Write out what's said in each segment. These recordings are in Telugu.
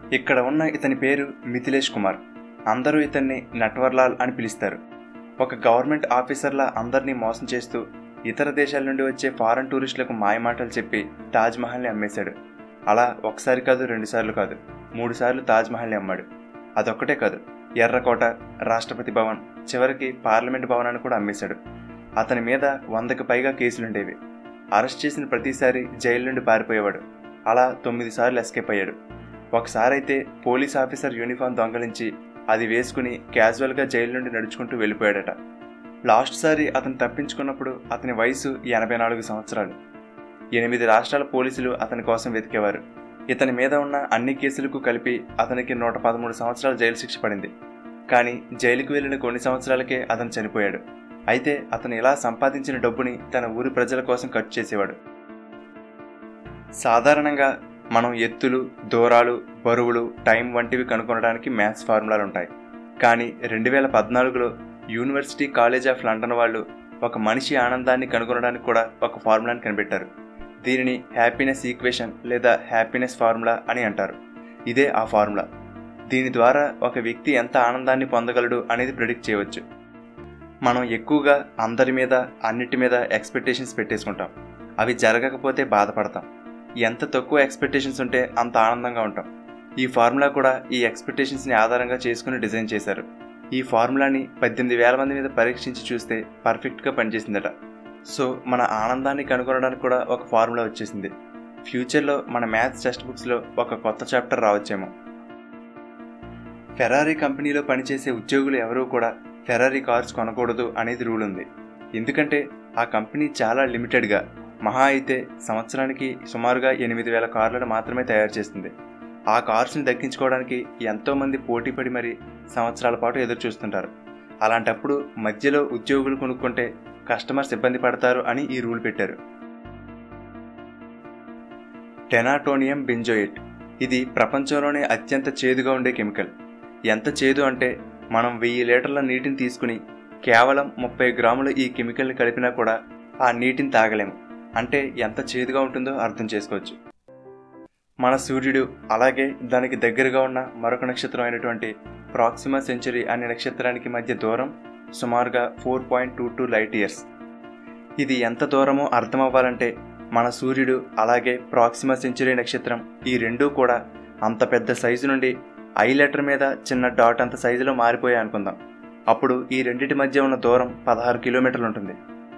ఇక్కడ ఉన్న ఇతని పేరు మిథిలేష్ కుమార్ అందరూ ఇతన్ని నట్వర్లాల్ అని పిలుస్తారు ఒక గవర్నమెంట్ ఆఫీసర్లా అందరినీ మోసం చేస్తూ ఇతర దేశాల నుండి వచ్చే ఫారెన్ టూరిస్టులకు మాయమాటలు చెప్పి తాజ్మహల్ని అమ్మేశాడు అలా ఒకసారి కాదు రెండుసార్లు కాదు మూడు సార్లు తాజ్మహల్ని అమ్మాడు అదొక్కటే కాదు ఎర్రకోట రాష్ట్రపతి భవన్ చివరికి పార్లమెంట్ భవనాన్ని కూడా అమ్మేశాడు అతని మీద వందకు పైగా కేసులుండేవి అరెస్ట్ చేసిన ప్రతిసారి జైలు నుండి పారిపోయేవాడు అలా తొమ్మిది సార్లు ఎస్కేప్ అయ్యాడు ఒకసారి అయితే పోలీస్ ఆఫీసర్ యూనిఫామ్ దొంగలించి అది వేసుకుని క్యాజువల్గా జైలు నుండి నడుచుకుంటూ వెళ్ళిపోయాడట లాస్ట్ సారి అతను తప్పించుకున్నప్పుడు అతని వయసు ఎనభై నాలుగు సంవత్సరాలు ఎనిమిది రాష్ట్రాల పోలీసులు అతని కోసం వెతికేవారు ఇతని మీద ఉన్న అన్ని కేసులకు కలిపి అతనికి నూట పదమూడు సంవత్సరాల జైలు శిక్ష పడింది కానీ జైలుకు వెళ్ళిన కొన్ని సంవత్సరాలకే అతను చనిపోయాడు అయితే అతను ఇలా సంపాదించిన డబ్బుని తన ఊరి ప్రజల కోసం ఖర్చు చేసేవాడు సాధారణంగా మనం ఎత్తులు దూరాలు బరువులు టైం వంటివి కనుగొనడానికి మ్యాథ్స్ ఫార్ములాలు ఉంటాయి కానీ రెండు వేల పద్నాలుగులో యూనివర్సిటీ కాలేజ్ ఆఫ్ లండన్ వాళ్ళు ఒక మనిషి ఆనందాన్ని కనుగొనడానికి కూడా ఒక ఫార్ములాని కనిపెట్టారు దీనిని హ్యాపీనెస్ ఈక్వేషన్ లేదా హ్యాపీనెస్ ఫార్ములా అని అంటారు ఇదే ఆ ఫార్ములా దీని ద్వారా ఒక వ్యక్తి ఎంత ఆనందాన్ని పొందగలడు అనేది ప్రిడిక్ట్ చేయవచ్చు మనం ఎక్కువగా అందరి మీద అన్నిటి మీద ఎక్స్పెక్టేషన్స్ పెట్టేసుకుంటాం అవి జరగకపోతే బాధపడతాం ఎంత తక్కువ ఎక్స్పెక్టేషన్స్ ఉంటే అంత ఆనందంగా ఉంటాం ఈ ఫార్ములా కూడా ఈ ఎక్స్పెక్టేషన్స్ని ఆధారంగా చేసుకుని డిజైన్ చేశారు ఈ ఫార్ములాని పద్దెనిమిది వేల మంది మీద పరీక్షించి చూస్తే పర్ఫెక్ట్గా పనిచేసిందట సో మన ఆనందాన్ని కనుగొనడానికి కూడా ఒక ఫార్ములా వచ్చేసింది ఫ్యూచర్లో మన మ్యాథ్స్ టెక్స్ట్ బుక్స్లో ఒక కొత్త చాప్టర్ రావచ్చేమో ఫెరారీ కంపెనీలో పనిచేసే ఉద్యోగులు ఎవరూ కూడా ఫెరారీ కార్స్ కొనకూడదు అనేది రూల్ ఉంది ఎందుకంటే ఆ కంపెనీ చాలా లిమిటెడ్గా మహా అయితే సంవత్సరానికి సుమారుగా ఎనిమిది వేల కార్లను మాత్రమే తయారు చేస్తుంది ఆ కార్స్ని దక్కించుకోవడానికి ఎంతోమంది పోటీపడి మరి సంవత్సరాల పాటు ఎదురు చూస్తుంటారు అలాంటప్పుడు మధ్యలో ఉద్యోగులు కొనుక్కుంటే కస్టమర్స్ ఇబ్బంది పడతారు అని ఈ రూల్ పెట్టారు టెనాటోనియం బెంజోయిట్ ఇది ప్రపంచంలోనే అత్యంత చేదుగా ఉండే కెమికల్ ఎంత చేదు అంటే మనం వెయ్యి లీటర్ల నీటిని తీసుకుని కేవలం ముప్పై గ్రాములు ఈ కెమికల్ని కలిపినా కూడా ఆ నీటిని తాగలేము అంటే ఎంత చేదుగా ఉంటుందో అర్థం చేసుకోవచ్చు మన సూర్యుడు అలాగే దానికి దగ్గరగా ఉన్న మరొక నక్షత్రం అయినటువంటి ప్రాక్సిమా సెంచరీ అనే నక్షత్రానికి మధ్య దూరం సుమారుగా four point two two light years ఇది ఎంత దూరమో అర్థం అవ్వాలంటే మన సూర్యుడు అలాగే ప్రాక్సిమా సెంచరీ నక్షత్రం ఈ రెండూ కూడా అంత పెద్ద సైజు నుండి ఐ లెటర్ మీద చిన్న డాట్ అంత సైజులో మారిపోయాయి అనుకుందాం అప్పుడు ఈ రెండింటి మధ్య ఉన్న దూరం పదహారు కిలోమీటర్లు ఉంటుంది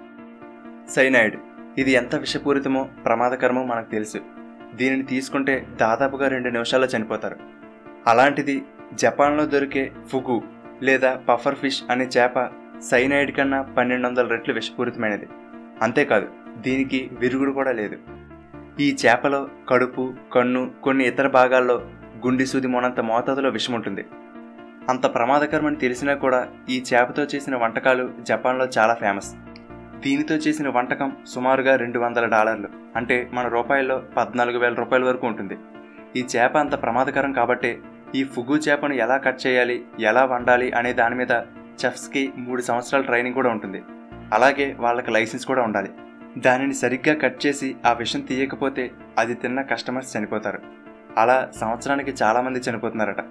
సైనైడ్ ఇది ఎంత విషపూరితమో ప్రమాదకరమో మనకు తెలుసు దీనిని తీసుకుంటే దాదాపుగా రెండు నిమిషాల్లో చనిపోతారు అలాంటిది జపాన్లో దొరికే ఫుగు లేదా పఫర్ ఫిష్ అనే చేప సైనైడ్ కన్నా పన్నెండు వందల రెట్లు విషపూరితమైనది అంతేకాదు దీనికి విరుగుడు కూడా లేదు ఈ చేపలో కడుపు కన్ను కొన్ని ఇతర భాగాల్లో గుండి సూది మొనంత మోతాదులో విషం ఉంటుంది అంత ప్రమాదకరమని తెలిసినా కూడా ఈ చేపతో చేసిన వంటకాలు జపాన్లో చాలా ఫేమస్ దీనితో చేసిన వంటకం సుమారుగా రెండు వందల డాలర్లు అంటే మన రూపాయల్లో పద్నాలుగు వేల రూపాయల వరకు ఉంటుంది ఈ చేప అంత ప్రమాదకరం కాబట్టే ఈ ఫుగు చేపను ఎలా కట్ చేయాలి ఎలా వండాలి అనే దాని మీద చెఫ్స్కి మూడు సంవత్సరాల ట్రైనింగ్ కూడా ఉంటుంది అలాగే వాళ్ళకి లైసెన్స్ కూడా ఉండాలి దానిని సరిగ్గా కట్ చేసి ఆ విషయం తీయకపోతే అది తిన్న కస్టమర్స్ చనిపోతారు అలా సంవత్సరానికి చాలామంది చనిపోతున్నారట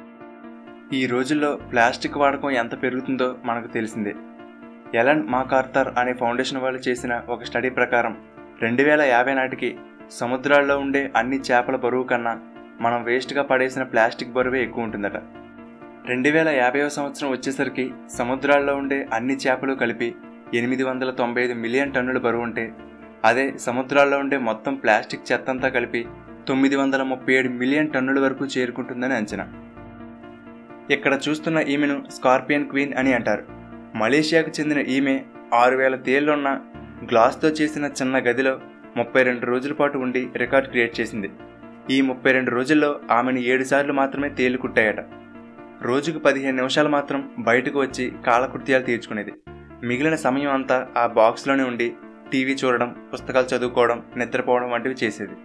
ఈ రోజుల్లో ప్లాస్టిక్ వాడకం ఎంత పెరుగుతుందో మనకు తెలిసిందే ఎలన్ మాకార్థర్ అనే ఫౌండేషన్ వాళ్ళు చేసిన ఒక స్టడీ ప్రకారం రెండు వేల యాభై నాటికి సముద్రాల్లో ఉండే అన్ని చేపల బరువు కన్నా మనం వేస్ట్గా పడేసిన ప్లాస్టిక్ బరువే ఎక్కువ ఉంటుందట రెండు వేల యాభైవ సంవత్సరం వచ్చేసరికి సముద్రాల్లో ఉండే అన్ని చేపలు కలిపి ఎనిమిది వందల తొంభై ఐదు మిలియన్ టన్నుల బరువు ఉంటే అదే సముద్రాల్లో ఉండే మొత్తం ప్లాస్టిక్ చెత్తంతా కలిపి తొమ్మిది వందల ముప్పై ఏడు మిలియన్ టన్నుల వరకు చేరుకుంటుందని అంచనా ఇక్కడ చూస్తున్న ఈమెను స్కార్పియన్ క్వీన్ అని అంటారు మలేషియాకు చెందిన ఈమె ఆరు వేల తేళ్లున్న గ్లాస్తో చేసిన చిన్న గదిలో ముప్పై రెండు రోజుల పాటు ఉండి రికార్డ్ క్రియేట్ చేసింది ఈ ముప్పై రెండు రోజుల్లో ఆమెను ఏడు సార్లు మాత్రమే తేలు కుట్టాయట రోజుకు పదిహేను నిమిషాలు మాత్రం బయటకు వచ్చి కాలకృత్యాలు తీర్చుకునేది మిగిలిన సమయం అంతా ఆ బాక్స్లోనే ఉండి టీవీ చూడడం పుస్తకాలు చదువుకోవడం నిద్రపోవడం వంటివి చేసేది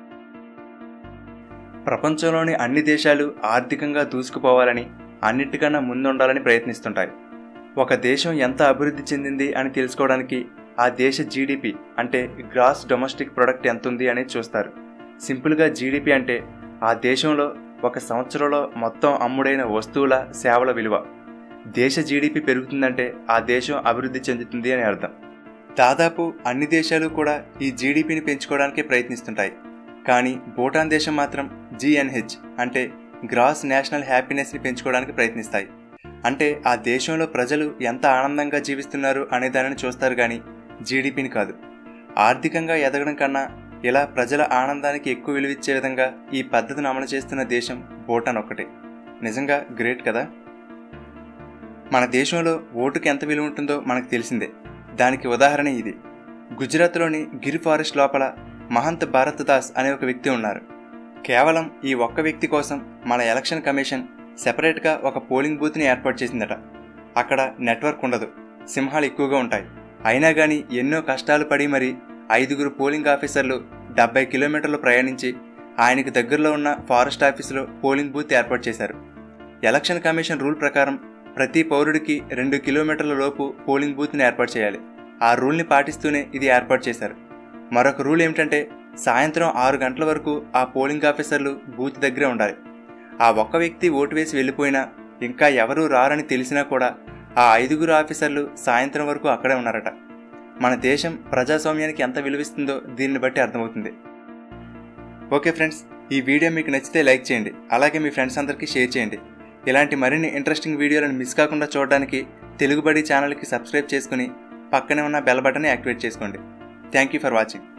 ప్రపంచంలోని అన్ని దేశాలు ఆర్థికంగా దూసుకుపోవాలని అన్నిటికన్నా ముందుండాలని ప్రయత్నిస్తుంటాయి ఒక దేశం ఎంత అభివృద్ధి చెందింది అని తెలుసుకోవడానికి ఆ దేశ జీడిపి అంటే గ్రాస్ డొమెస్టిక్ ప్రొడక్ట్ ఎంత ఉంది అనేది చూస్తారు సింపుల్గా జీడిపి అంటే ఆ దేశంలో ఒక సంవత్సరంలో మొత్తం అమ్ముడైన వస్తువుల సేవల విలువ దేశ జీడిపి పెరుగుతుందంటే ఆ దేశం అభివృద్ధి చెందుతుంది అని అర్థం దాదాపు అన్ని దేశాలు కూడా ఈ జీడిపిని పెంచుకోవడానికి ప్రయత్నిస్తుంటాయి కానీ భూటాన్ దేశం మాత్రం జిఎన్హెచ్ అంటే గ్రాస్ నేషనల్ హ్యాపీనెస్ని పెంచుకోవడానికి ప్రయత్నిస్తాయి అంటే ఆ దేశంలో ప్రజలు ఎంత ఆనందంగా జీవిస్తున్నారు అనే దానిని చూస్తారు కానీ జీడిపిని కాదు ఆర్థికంగా ఎదగడం కన్నా ఇలా ప్రజల ఆనందానికి ఎక్కువ విలువిచ్చే విధంగా ఈ పద్ధతిని అమలు చేస్తున్న దేశం భూటాన్ ఒక్కటే నిజంగా గ్రేట్ కదా మన దేశంలో ఓటుకి ఎంత విలువ ఉంటుందో మనకు తెలిసిందే దానికి ఉదాహరణ ఇది గుజరాత్లోని గిర్ ఫారెస్ట్ లోపల మహంత్ భారత్ దాస్ అనే ఒక వ్యక్తి ఉన్నారు కేవలం ఈ ఒక్క వ్యక్తి కోసం మన ఎలక్షన్ కమిషన్ సెపరేట్గా ఒక పోలింగ్ బూత్ని ఏర్పాటు చేసిందట అక్కడ నెట్వర్క్ ఉండదు సింహాలు ఎక్కువగా ఉంటాయి అయినా కానీ ఎన్నో కష్టాలు పడి మరి ఐదుగురు పోలింగ్ ఆఫీసర్లు డెబ్బై కిలోమీటర్లు ప్రయాణించి ఆయనకు దగ్గరలో ఉన్న ఫారెస్ట్ ఆఫీసులో పోలింగ్ బూత్ ఏర్పాటు చేశారు ఎలక్షన్ కమిషన్ రూల్ ప్రకారం ప్రతి పౌరుడికి రెండు కిలోమీటర్ల లోపు పోలింగ్ బూత్ని ఏర్పాటు చేయాలి ఆ రూల్ని పాటిస్తూనే ఇది ఏర్పాటు చేశారు మరొక రూల్ ఏమిటంటే సాయంత్రం ఆరు గంటల వరకు ఆ పోలింగ్ ఆఫీసర్లు బూత్ దగ్గరే ఉండాలి ఆ ఒక్క వ్యక్తి ఓటు వేసి వెళ్ళిపోయినా ఇంకా ఎవరూ రారని తెలిసినా కూడా ఆ ఐదుగురు ఆఫీసర్లు సాయంత్రం వరకు అక్కడే ఉన్నారట మన దేశం ప్రజాస్వామ్యానికి ఎంత విలువిస్తుందో దీన్ని బట్టి అర్థమవుతుంది ఓకే ఫ్రెండ్స్ ఈ వీడియో మీకు నచ్చితే లైక్ చేయండి అలాగే మీ ఫ్రెండ్స్ అందరికీ షేర్ చేయండి ఇలాంటి మరిన్ని ఇంట్రెస్టింగ్ వీడియోలను మిస్ కాకుండా చూడడానికి తెలుగుబడి ఛానల్కి సబ్స్క్రైబ్ చేసుకుని పక్కనే ఉన్న బెల్ బటన్ని యాక్టివేట్ చేసుకోండి థ్యాంక్ యూ ఫర్ వాచింగ్